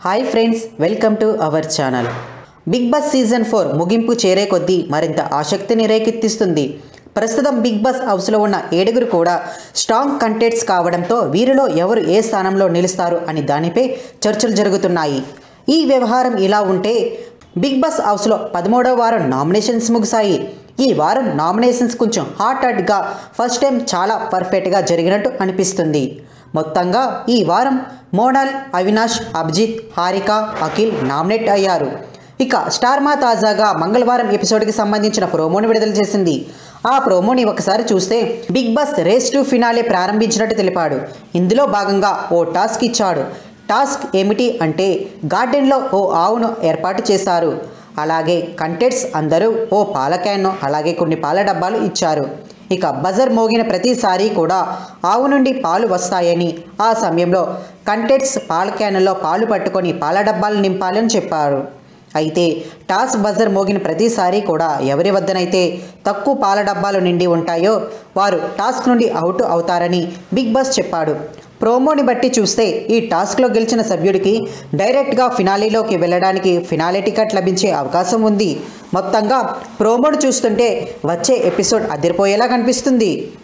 hi friends welcome to our channel Big Boss season four ముగింపు చేరే కొద్దీ మరింత ఆసక్తిని రేకెత్తిస్తుంది ప్రస్తుతం బిగ్ బాస్ హౌస్లో ఉన్న ఏడుగురు కూడా స్ట్రాంగ్ కంటెంట్స్ కావడంతో వీరిలో ఎవరు ఏ స్థానంలో నిలుస్తారు అని దానిపై చర్చలు జరుగుతున్నాయి ఈ వ్యవహారం ఇలా ఉంటే బిగ్ బాస్ హౌస్లో పదమూడవ వారం నామినేషన్స్ ముగిశాయి ఈ వారం నామినేషన్స్ కొంచెం హాట్ హాట్గా ఫస్ట్ టైం చాలా పర్ఫెక్ట్గా జరిగినట్టు అనిపిస్తుంది మొత్తంగా ఈ వారం మోడల్ అవినాష్ అభిజిత్ హారిక అఖిల్ నామినేట్ అయ్యారు ఇక స్టార్మా తాజాగా మంగళవారం ఎపిసోడ్కి సంబంధించిన ప్రోమోని విడుదల చేసింది ఆ ప్రోమోని ఒకసారి చూస్తే Big Boss race to finale ప్రారంభించినట్టు తెలిపాడు ఇందులో భాగంగా ఓ టాస్క్ ఇచ్చాడు టాస్క్ ఏమిటి అంటే గార్డెన్లో ఓ ఆవును ఏర్పాటు చేశారు అలాగే కంటెంట్స్ అందరూ ఓ పాల క్యాన్ను అలాగే కొన్ని పాల డబ్బాలు ఇచ్చారు ఇక బజర్ మోగిన ప్రతిసారి కూడా ఆవు నుండి పాలు వస్తాయని ఆ సమయంలో కంటెంట్స్ పాల క్యాన్లో పాలు పట్టుకొని పాల డబ్బాలు నింపాలని చెప్పారు అయితే టాస్ బజర్ మోగిన ప్రతిసారి కూడా ఎవరి వద్దనైతే తక్కువ పాల డబ్బాలు నిండి ఉంటాయో వారు టాస్క్ నుండి అవుట్ అవుతారని బిగ్ బాస్ చెప్పాడు ప్రోమోని బట్టి చూస్తే ఈ టాస్క్లో గెలిచిన సభ్యుడికి డైరెక్ట్గా ఫినాలీలోకి వెళ్ళడానికి ఫినాలే టికెట్ లభించే అవకాశం ఉంది మొత్తంగా ప్రోమోను చూస్తుంటే వచ్చే ఎపిసోడ్ అదిరిపోయేలా కనిపిస్తుంది